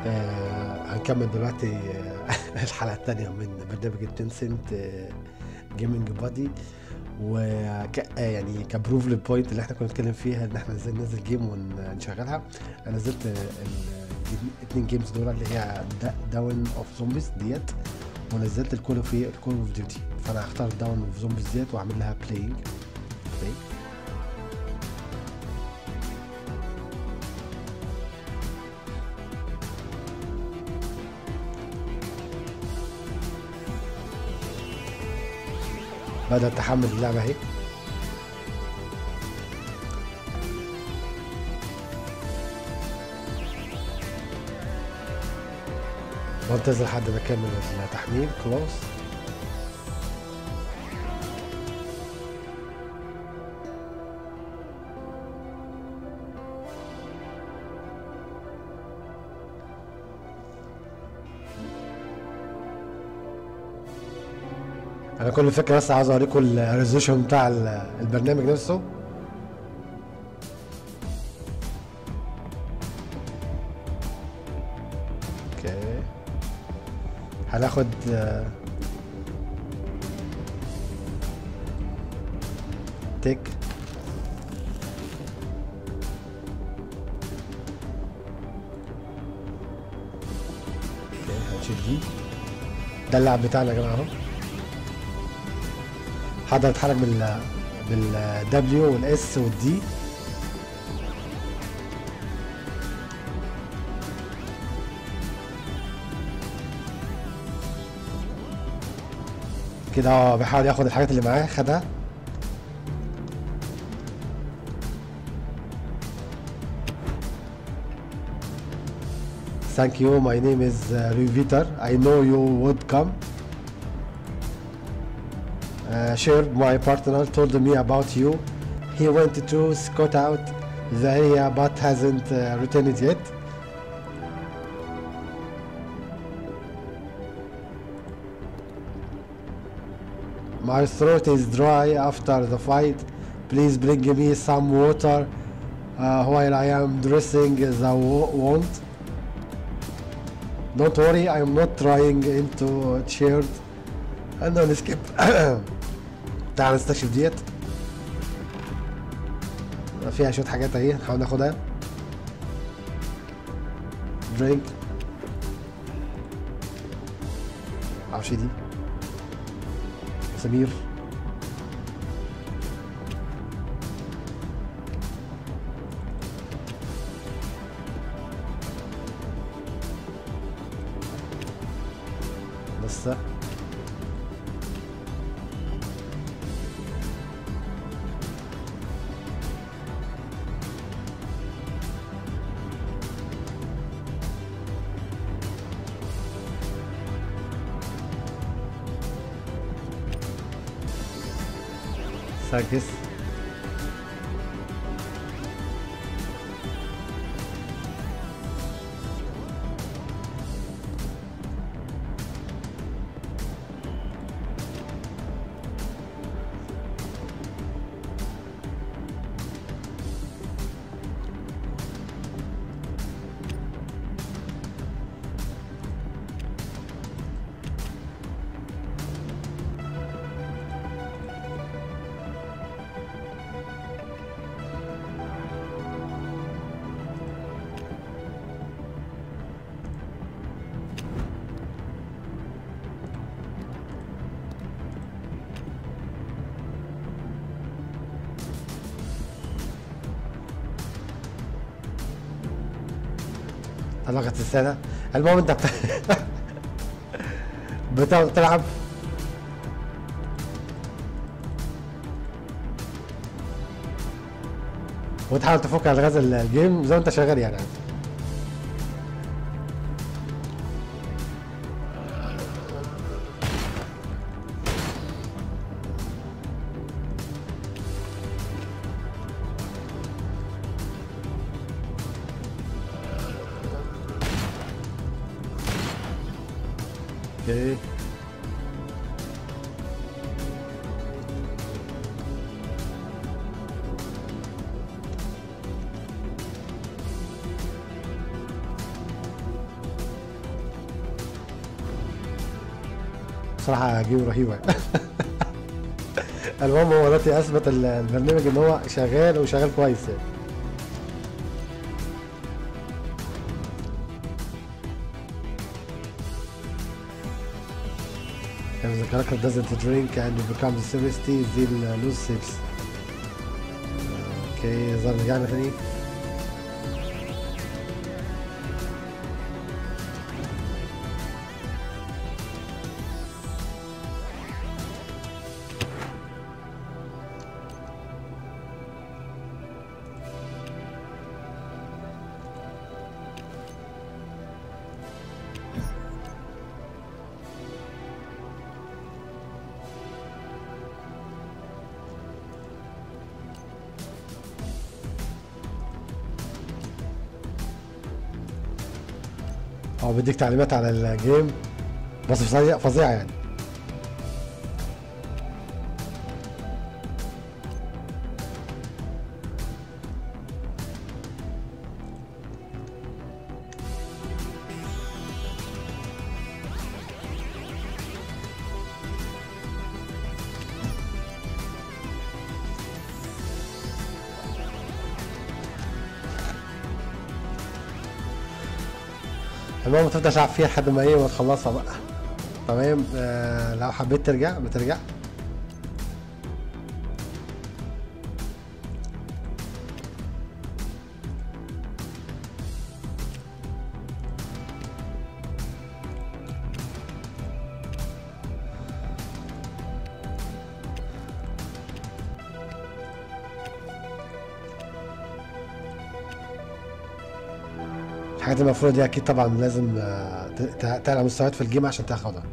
آه هنكمل دلوقتي آه، الحلقة الثانية من برنامج التنسنت آه جيمنج بادي و يعني كبروف للبوينت اللي احنا كنا بنتكلم فيها ان احنا ازاي ننزل جيم ونشغلها انا نزلت الاثنين جيمز دول اللي هي داون اوف زومبيز ديت ونزلت الكول اوف الكول اوف ديوتي فانا هختار داون اوف زومبيز ديت واعمل لها بلاينج بلاي بدأت تحمل اللعبة اهي بنتظر لحد ما اكمل التحميل كلوز انا كل فكره بس عاوز اوريكم الريزولوشن بتاع ال- البرنامج نفسه اوكي هناخد آه، تيك اوكي هنشيل دي ده اللعب بتاعنا يا جماعه اهو هقدر اتحرك بال بالدبليو والاس والدي كده هو بيحاول ياخد الحاجات اللي معاه خدها Thank you, my name is uh, Reviter. I know you would come. uh, shared my partner told me about you he went to scout out the area but hasn't uh, returned yet my throat is dry after the fight please bring me some water uh, while i am dressing the wo- wound don't worry i'm not trying into cheered انا نسكيب تعال نستكشف ديت فيها شوية حاجات اهي نحاول ناخدها درينك معرفش إيه دي سمير لسه ساكس طلقت السنة المهم انت بت... بت- بتلعب وتحاول تفك على غاز الجيم زي ما انت شغال يعني عادي اوكي بصراحه جيم رهيبه المهم هو دلوقتي اثبت ال- البرنامج ان هو شغال وشغال كويس يعني If the character doesn't drink and becomes thirsty, they'll lose sales. اوكي ظهر رجعنا تاني هو بيديك تعليمات على الجيم بس فظيع فظيعة يعني المهم تفضل تلعب فيها لحد ما ايه ما تخلصها بقى تمام آه لو حبيت ترجع بترجع الحاجات المفروض دي اكيد طبعا لازم آه، ت- ت- تعلى مستويات في الجيم عشان تاخدها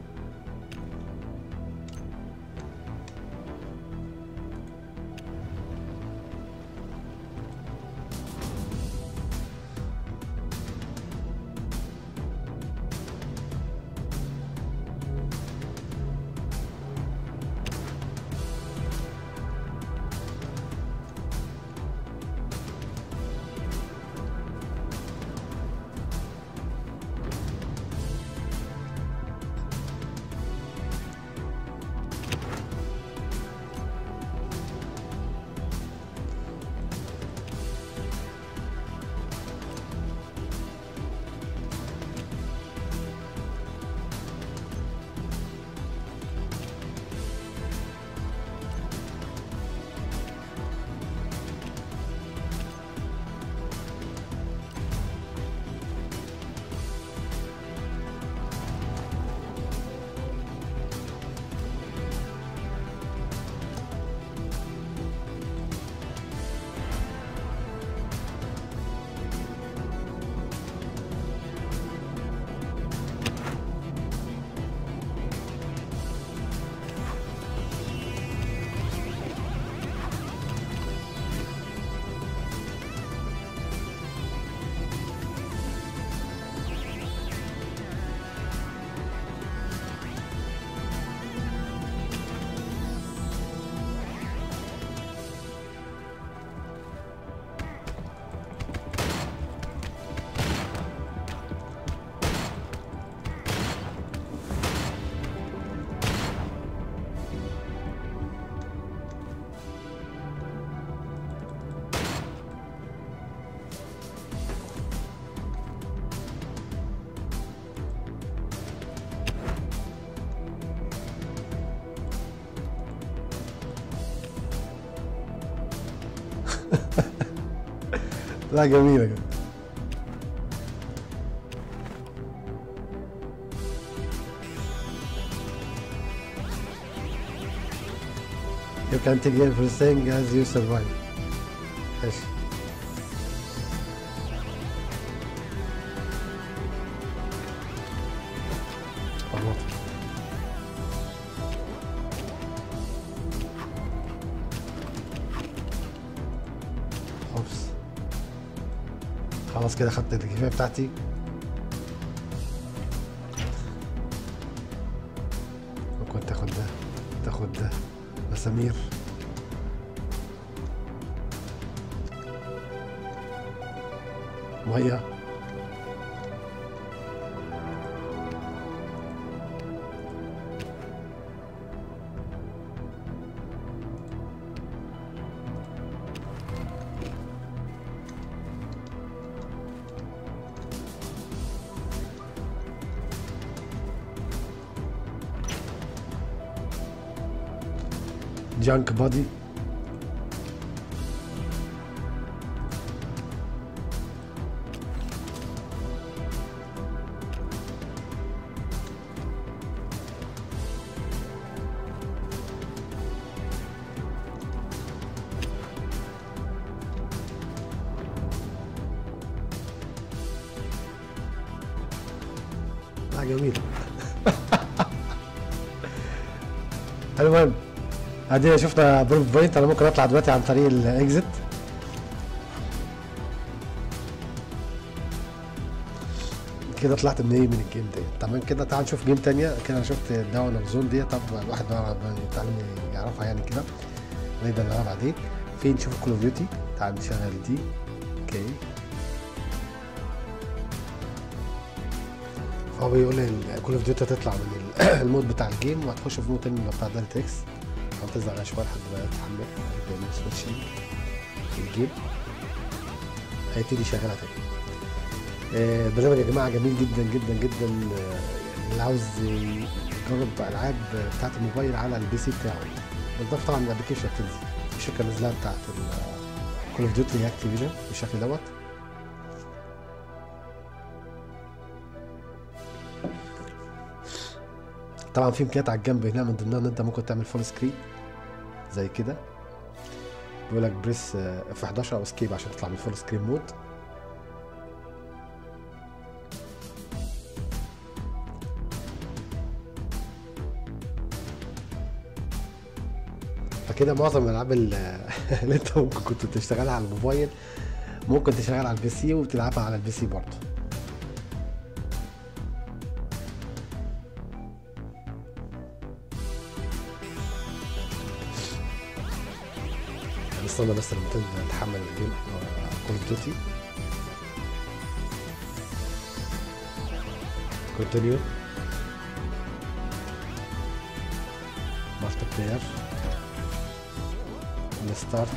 لا جميلة جدا You can take everything as you survive. ماشي طماطم خبز خلاص كده خدت الكفايه بتاعتي ممكن تاخد ده تاخد ده مسامير ميه جانك بادي لا جميل المهم ادي شفنا بروف بوينت انا ممكن اطلع دلوقتي عن طريق الاكزit كده طلعت من ايه من الجيم ديت تمام كده تعال نشوف جيم تانية كده انا شفت داون اوف زون ديت طب الواحد بقى بيتعلم يعرفها يعني كده نقدر نلعب عليه فين نشوف كول اوف ديوتي تعال نشغل دي اوكي فهو بيقول لي كول اوف ديوتي هتطلع من ال- المود بتاع الجيم وهتخش في مود تاني اللي هو بتاع دايركت اكس هتنزل على شويه لحد ما تتحمل بيعمل سويتشنج في الجيم هيبتدي يشغلها تاني آه، البرنامج يا جماعه جميل جدا جدا جدا آه، اللي عاوز يجرب العاب بتاعت الموبايل على البي سي بتاعه بالاضافه طبعا الابلكيشن بتنزل الشركه نازلها بتاعت كول اوف ديوتي اكتيفيجن بالشكل دوت طبعا في امكانيات على الجنب هنا من ضمنها ان انت ممكن تعمل فول سكرين زي كده بيقول لك بريس اف 11 او اسكيب عشان تطلع من فول سكرين مود فكده معظم الالعاب ال- اللي انت ممكن كنت تشتغلها على الموبايل ممكن تشتغل على البي سي وتلعبها على البي سي برضه نستنى بس لما تنزل تحمل الجيم كول اوف ديوتي كونتينيو مالتي بلاير نستارت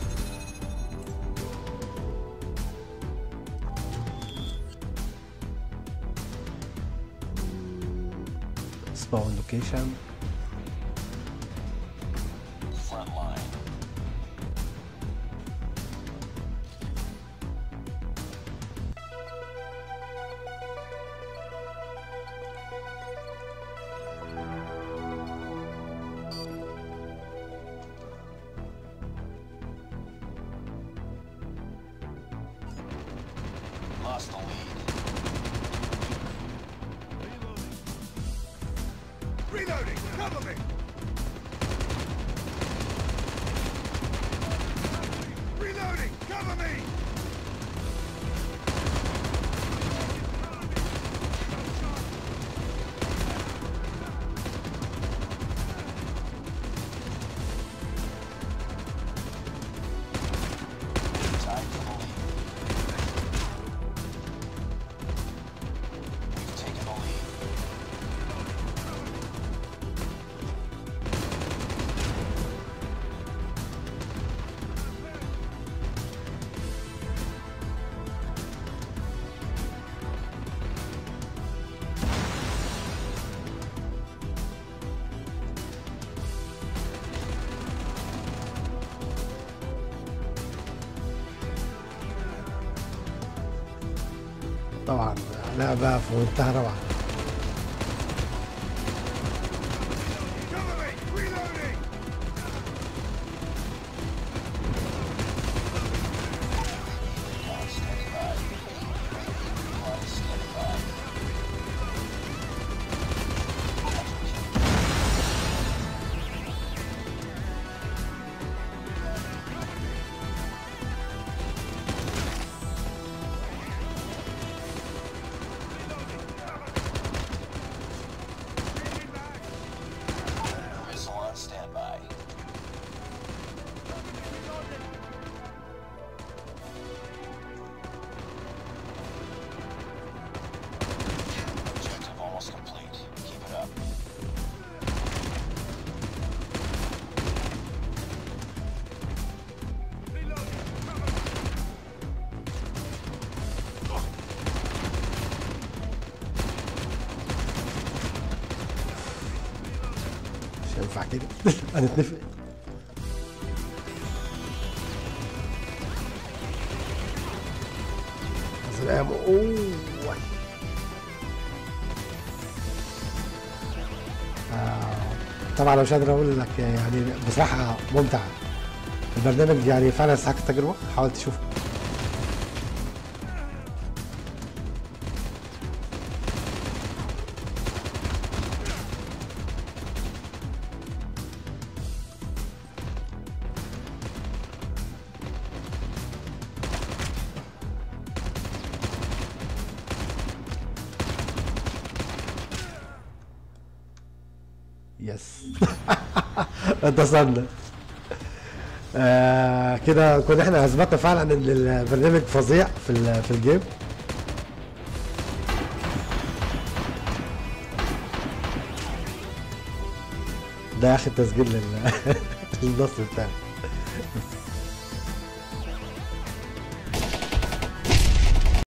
سباون لوكيشن Frontline. Lost the lead. Reloading! Cover me! Reloading! Cover me! Tied for the lead. We've taken the lead. طبعا لعبة في منتهى الروعة Cover me! Reloading! Recon standing by. Recon standing by. Missile on standby. Objective almost complete. Keep it up. مش هينفع كده هنتنفق في الامو اوه آه، طبعا انا مش قادر اقول لك يعني بصراحه ممتع البرنامج يعني فعلا يستحق التجربه حاول تشوفه يس انتصرنا آه كده كنا احنا اثبتنا فعلا ان البرنامج فظيع في ال- في الجيم ده اخر تسجيل لل- للنص بتاعي